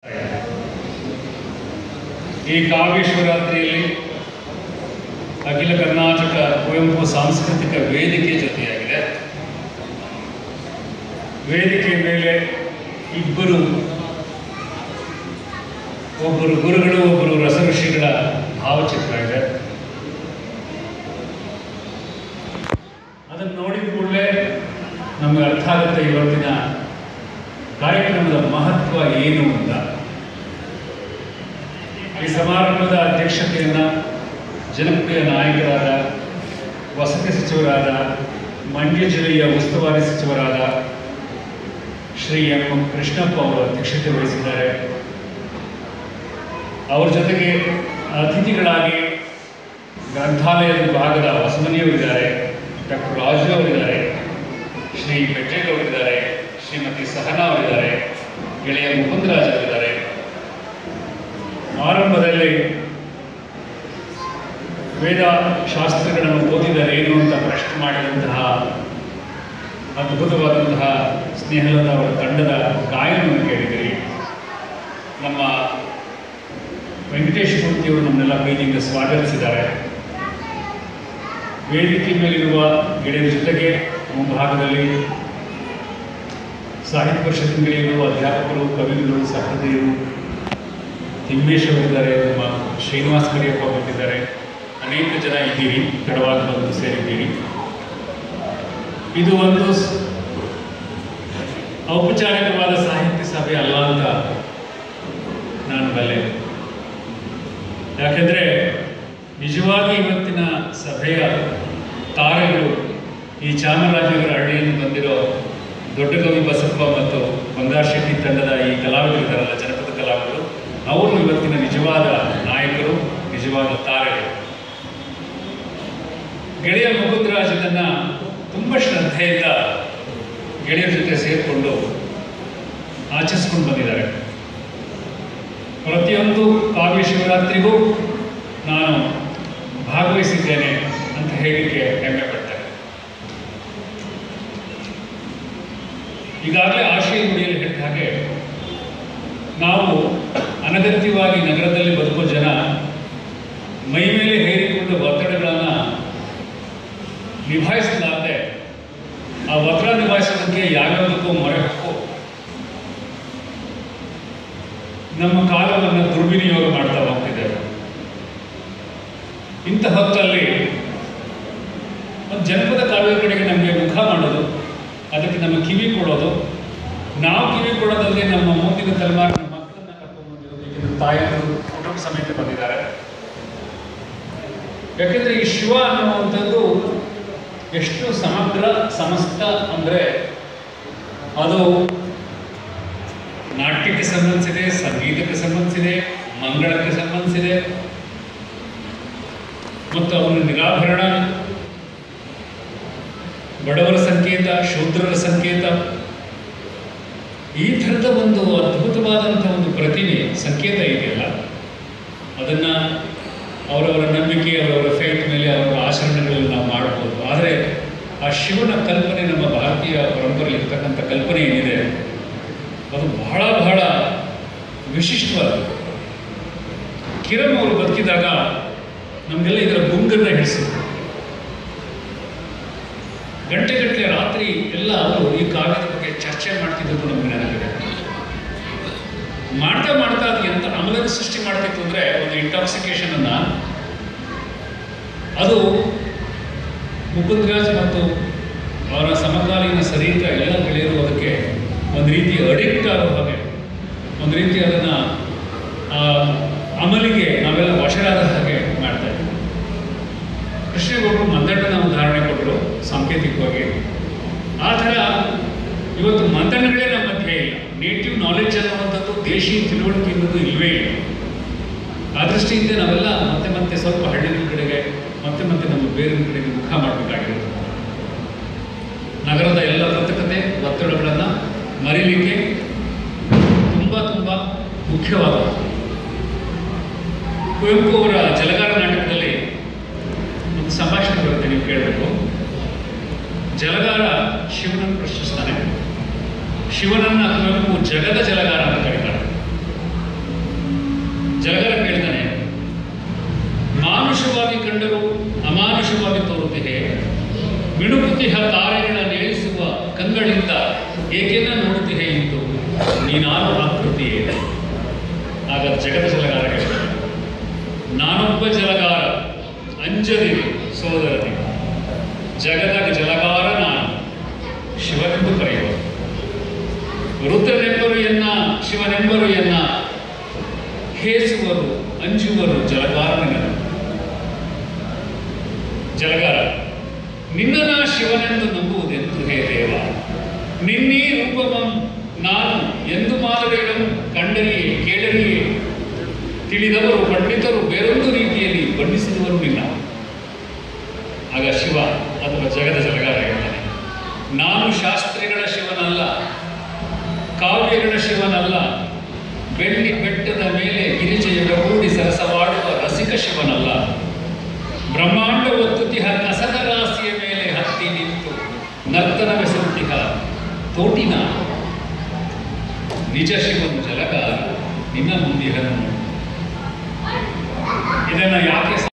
ಈ ಕಾವ್ಯ ಶಿವರಾತ್ರಿಯಲ್ಲಿ ಅಖಿಲ ಕರ್ನಾಟಕ ಕುವೆಂಪು ಸಾಂಸ್ಕೃತಿಕ ವೇದಿಕೆ ಜೊತೆಯಾಗಿದೆ ವೇದಿಕೆ ಮೇಲೆ ಇಬ್ಬರು ಒಬ್ಬರು ಗುರುಗಳು ಒಬ್ಬರು ರಸಋಷಿಗಳ ಭಾವಚಿತ್ರ ಇದೆ ಅದನ್ನು ನೋಡಿದ ಕೂಡಲೇ ನಮಗೆ ಅರ್ಥ ಆಗುತ್ತೆ ಇವತ್ತಿನ ಕಾರ್ಯಕ್ರಮದ ಮಹತ್ವ ಏನು ಅಂತ ಈ ಸಮಾರಂಭದ ಅಧ್ಯಕ್ಷತೆಯನ್ನ ಜನಪ್ರಿಯ ನಾಯಕರಾದ ವಸತಿ ಸಚಿವರಾದ ಮಂಡ್ಯ ಜಿಲ್ಲೆಯ ಉಸ್ತುವಾರಿ ಸಚಿವರಾದ ಶ್ರೀ ಎಂ ಕೃಷ್ಣಪ್ಪ ಅವರು ಅಧ್ಯಕ್ಷತೆ ವಹಿಸಿದ್ದಾರೆ ಅವರ ಜೊತೆಗೆ ಅತಿಥಿಗಳಾಗಿ ಗ್ರಂಥಾಲಯದ ವಿಭಾಗದ ಹೊಸಮನಿಯವರಿದ್ದಾರೆ ಡಾಕ್ಟರ್ ರಾಜು ಅವರಿದ್ದಾರೆ ಶ್ರೀ ಬೆಟ್ಟೇಗೌಡರಿದ್ದಾರೆ ಶ್ರೀಮತಿ ಸಹನಾ ಅವರಿದ್ದಾರೆ ಗೆಳೆಯ ಮುಕುಂದರಾಜ್ ಅವರಿದ್ದಾರೆ ಆರಂಭದಲ್ಲಿ ವೇದ ಶಾಸ್ತ್ರಗಳನ್ನು ಓದಿದರೆ ಏನು ಅಂತ ಪ್ರಶ್ನೆ ಮಾಡಿದಂತಹ ಅದ್ಭುತವಾದಂತಹ ಸ್ನೇಹಲತಾ ಅವರ ತಂಡದ ಗಾಯನವನ್ನು ಕೇಳಿದಿರಿ ನಮ್ಮ ವೆಂಕಟೇಶ್ ಮೂರ್ತಿಯವರು ನಮ್ಮನ್ನೆಲ್ಲ ಪ್ರೀತಿಯಿಂದ ಸ್ವಾಗತಿಸಿದ್ದಾರೆ ವೇದಿಕೆ ಮೇಲಿರುವ ಗೆಳೆಯರ ಜೊತೆಗೆ ಮುಂಭಾಗದಲ್ಲಿ ಸಾಹಿತ್ಯ ಪರಿಷತ್ತಿನಲ್ಲಿರುವ ಅಧ್ಯಾಪಕರು ಕವಿಗಳು ಸಹೃದಯರು ತಿಮ್ಮೇಶ್ ಅವರಿದ್ದಾರೆ ನಮ್ಮ ಶ್ರೀನಿವಾಸ್ ಕರಿಯಪ್ಪ ಬಂದಿದ್ದಾರೆ ಅನೇಕ ಜನ ಇದ್ದೀರಿ ತಡವಾಗಿ ಬಂದು ಸೇರಿದ್ದೀರಿ ಇದು ಒಂದು ಸ್- ಔಪಚಾರಿಕವಾದ ಸಾಹಿತ್ಯ ಸಭೆ ಅಲ್ಲ ಅಂತ ನಾನು ಬಲ್ಲೆ ಯಾಕೆಂದ್ರೆ ನಿಜವಾಗಿ ಇವತ್ತಿನ ಸಭೆಯ ತಾರೆಗಳು ಈ ಚಾಮರಾಜನಗರ ಹಳ್ಳಿಯಿಂದ ಬಂದಿರೋ ದೊಡ್ಡ ಕವಿ ಬಸಪ್ಪ ಮತ್ತು ಬಂಗಾರ ಶೆಟ್ಟಿ ತಂಡದ ಈ ಕಲಾವಿದರಿದ್ದಾರಲ್ಲ ಜನಪದ ಕಲಾವಿದರು ಅವರು ಇವತ್ತಿನ ನಿಜವಾದ ನಾಯಕರು ನಿಜವಾದ ತಾರೆಗಳು ಗೆಳೆಯ ಮುಕುಂದರಾಜ್ ಇದನ್ನ ತುಂಬ ಶ್ರದ್ಧೆಯಿಂದ ಗೆಳೆಯರ ಜೊತೆ ಸೇರಿಕೊಂಡು ಆಚರಿಸ್ಕೊಂಡು ಬಂದಿದ್ದಾರೆ ಪ್ರತಿಯೊಂದು ಕಾವ್ಯ ಶಿವರಾತ್ರಿಗೂ ನಾನು ಭಾಗವಹಿಸಿದ್ದೇನೆ ಅಂತ ಹೇಳಿಕೆ ಹೆಮ್ಮೆ ಪಡ್ತೇನೆ ಈಗಾಗಲೇ ಆಶಯ ನುಡಿಯಲ್ಲಿ ಹೇಳಿದ ಹಾಗೆ ನಾವು ಅನಗತ್ಯವಾಗಿ ನಗರದಲ್ಲಿ ಬದುಕೋ ಜನ ಮೈ ಮೇಲೆ ಹೇರಿಕೊಂಡ ಒತ್ತಡಗಳನ್ನು ನಿಭಾಯಿಸಲಾರದೆ ಆ ಒತ್ತಡ ನಿಭಾಯಿಸೋದಕ್ಕೆ ಯಾವ್ಯಾವುದಕ್ಕೂ ಮೊರೆ ಹಾಕೋ ನಮ್ಮ ಕಾಲವನ್ನು ದುರ್ವಿನಿಯೋಗ ಮಾಡ್ತಾ ಹೋಗ್ತಿದ್ದೇವೆ ಇಂಥ ಹೊತ್ತಲ್ಲಿ ಒಂದು ಜನಪದ ಕಾವ್ಯದ ಕಡೆಗೆ ನಮಗೆ ಮುಖ ಮಾಡೋದು ಅದಕ್ಕೆ ನಮ್ಮ ಕಿವಿ ಕೊಡೋದು ನಾವು ಕಿವಿ ಕೊಡೋದಲ್ಲದೆ ನಮ್ಮ ಮುಂದಿನ ತಲೆಮಾರಿನ ಮಕ್ಕಳನ್ನ ಕರ್ಕೊಂಡು ಬಂದಿರೋದು ಈಗಿನ ತಾಯಂದಿರು ಕುಟುಂಬ ಸಮೇತ ಬಂದಿದ್ದಾರೆ ಯಾಕೆಂದ್ರೆ ಈ ಶಿವ ಅನ್ನುವಂಥದ್ದು ಎಷ್ಟು ಸಮಗ್ರ ಸಮಸ್ತ ಅಂದರೆ ಅದು ನಾಟ್ಯಕ್ಕೆ ಸಂಬಂಧಿಸಿದೆ ಸಂಗೀತಕ್ಕೆ ಸಂಬಂಧಿಸಿದೆ ಮಂಗಳಕ್ಕೆ ಸಂಬಂಧಿಸಿದೆ ಮತ್ತು ಅವನ ನಿರಾಭರಣ ಬಡವರ ಸಂಕೇತ ಶೂದ್ರರ ಸಂಕೇತ ಈ ಥರದ ಒಂದು ಅದ್ಭುತವಾದಂಥ ಒಂದು ಪ್ರತಿಮೆ ಸಂಕೇತ ಇದೆಯಲ್ಲ ಅದನ್ನ ಅವರವರ ನಂಬಿಕೆ ಅವರವರ ಫೇಟ್ ಮೇಲೆ ಅವರ ಆಚರಣೆಗಳಲ್ಲಿ ನಾವು ಮಾಡಬಹುದು ಆದರೆ ಆ ಶಿವನ ಕಲ್ಪನೆ ನಮ್ಮ ಭಾರತೀಯ ಪರಂಪರೆಯಲ್ಲಿ ಇರ್ತಕ್ಕಂಥ ಕಲ್ಪನೆ ಏನಿದೆ ಅದು ಬಹಳ ಬಹಳ ವಿಶಿಷ್ಟವಾದ ಕಿರಣ್ ಅವರು ಬದುಕಿದಾಗ ನಮಗೆಲ್ಲ ಇದರ ಗುಂಗನ್ನ ಹಿಡಿಸಿದ್ರು ಗಂಟೆಗಟ್ಟಲೆ ರಾತ್ರಿ ಎಲ್ಲ ಅವರು ಈ ಕಾವ್ಯದ ಬಗ್ಗೆ ಚರ್ಚೆ ಮಾಡ್ತಿದ್ದದ್ದು ನಮಗೆ ನೆನಪಿದೆ ಮಾಡ್ತಾ ಮಾಡ್ತಾ ಅದು ಎಂತ ಅಮಲನ ಸೃಷ್ಟಿ ಮಾಡ್ತಿತ್ತು ಅಂದ್ರೆ ಒಂದು ಇಂಟಾಕ್ಸಿಕೇಶನ್ ಅನ್ನ ಅದು ಮುಕುಂದರಾಜ್ ಮತ್ತು ಅವರ ಸಮಕಾಲೀನ ಸರಿಯಿತ ಎಲ್ಲ ಗೆಳೆಯರು ಅದಕ್ಕೆ ಒಂದು ರೀತಿ ಅಡಿಕ್ಟ್ ಆಗೋ ಹಾಗೆ ಒಂದು ರೀತಿ ಅದನ್ನ ಆ ಅಮಲಿಗೆ ನಾವೆಲ್ಲ ವಶರಾದ ಹಾಗೆ ಮಾಡ್ತಾ ಇದ್ದೀವಿ ಕೃಷ್ಣೇಗೌಡರು ಮಂದಣ್ಣನ ಉದಾಹರಣೆ ಕೊಟ್ಟರು ಸಾಂಕೇತಿಕವಾಗಿ ಆ ಥರ ಇವತ್ತು ಮಂದಣ್ಣಗಳೇ ನಮ್ಮ ಮಧ್ಯೆ ಇಲ್ಲ ನೇಟಿವ್ ನಾಲೆಡ್ಜ್ ಅನ್ನುವಂಥದ್ದು ದೇಶಿ ತಿಳುವಳಿಕೆ ಅನ್ನೋದು ಇಲ್ವೇ ಇಲ್ಲ ಆ ದೃಷ್ಟಿಯಿಂದ ನಾವೆಲ್ಲ ಮತ್ತೆ ಮತ್ತೆ ಸ್ವಲ್ಪ ಹಳ್ಳಿನ ಕಡೆಗೆ ಮತ್ತೆ ಮತ್ತೆ ನಮ್ಮ ಬೇರಿನ ಕಡೆಗೆ ಮುಖ ಮಾಡಬೇಕಾಗಿರುತ್ತೆ ನಗರದ ಎಲ್ಲ ಕೃತಕತೆ ಒತ್ತಡಗಳನ್ನು ಮರೀಲಿಕ್ಕೆ ತುಂಬ ತುಂಬ ಮುಖ್ಯವಾದ ಕುವೆಂಪು ಅವರ ಜಲಗಾರ ನಾಟಕದಲ್ಲಿ ಒಂದು ಸಂಭಾಷಣೆ ಬರುತ್ತೆ ನೀವು ಕೇಳಬೇಕು ಜಲಗಾರ ಶಿವನನ್ನು ಪ್ರಶ್ನಿಸ್ತಾನೆ ಶಿವನನ್ನ ಕುವೆಂಪು ಜಗದ ಜಲಗಾರ ಅಂತ ಕರೀತಾರೆ ಕೃತಿಯೇ ಆಗ ಜಗದ ಜಲಗಾರ ಹೇಳ್ತಾರೆ ನಾನೊಬ್ಬ ಜಲಗಾರ ಅಂಜದಿರಿ ಸೋದರದಿ ಜಗದ ಜಲಗಾರ ನಾನು ಶಿವನೆಂದು ಕರೆಯುವರು ರುದ್ರನೆಂಬರು ಎನ್ನ ಶಿವನೆಂಬರು ಎನ್ನ ಹೇಸುವರು ಅಂಜುವರು ಜಲಗಾರನಿನ ಜಲಗಾರ ನಿನ್ನನ ಶಿವನೆಂದು ನಂಬುವುದೆಂದು ಹೇ ದೇವ ನಿನ್ನೀ ರೂಪಮಂ ನಾನು ಎಂದು ಮಾದರಿಗಳು ಕಂಡರಿಯೇ ಕೇಳರಿಯೇ ತಿಳಿದವರು ಪಂಡಿತರು ಬೇರೊಂದು ರೀತಿಯಲ್ಲಿ ಬಣ್ಣಿಸಿದವರು ನಿನ್ನ ಆಗ ಶಿವ ಅಥವಾ ಜಗದ ಜಲಗಾರ ಹೇಳ್ತಾನೆ ನಾನು ಶಾಸ್ತ್ರಿಗಳ ಶಿವನಲ್ಲ ಕಾವ್ಯಗಳ ಶಿವನಲ್ಲ ಬೆಳ್ಳಿ ಬೆಟ್ಟದ ಮೇಲೆ ಗಿರಿಜೆಯೊಡಗೂಡಿ ಸರಸವಾಡುವ ರಸಿಕ ಶಿವನಲ್ಲ ಬ್ರಹ್ಮಾಂಡ ಒತ್ತುತಿಹ ಕಸದ ರಾಶಿಯ ಮೇಲೆ ಹತ್ತಿ ನಿಂತು ನರ್ತನವೆಸರುತ್ತಿಹ ತೋಟಿನ ನಿಜ ಶಿವನು ಜಲಗಾರ ನಿನ್ನ ಮುಂದಿರನು ಇದನ್ನು ಯಾಕೆ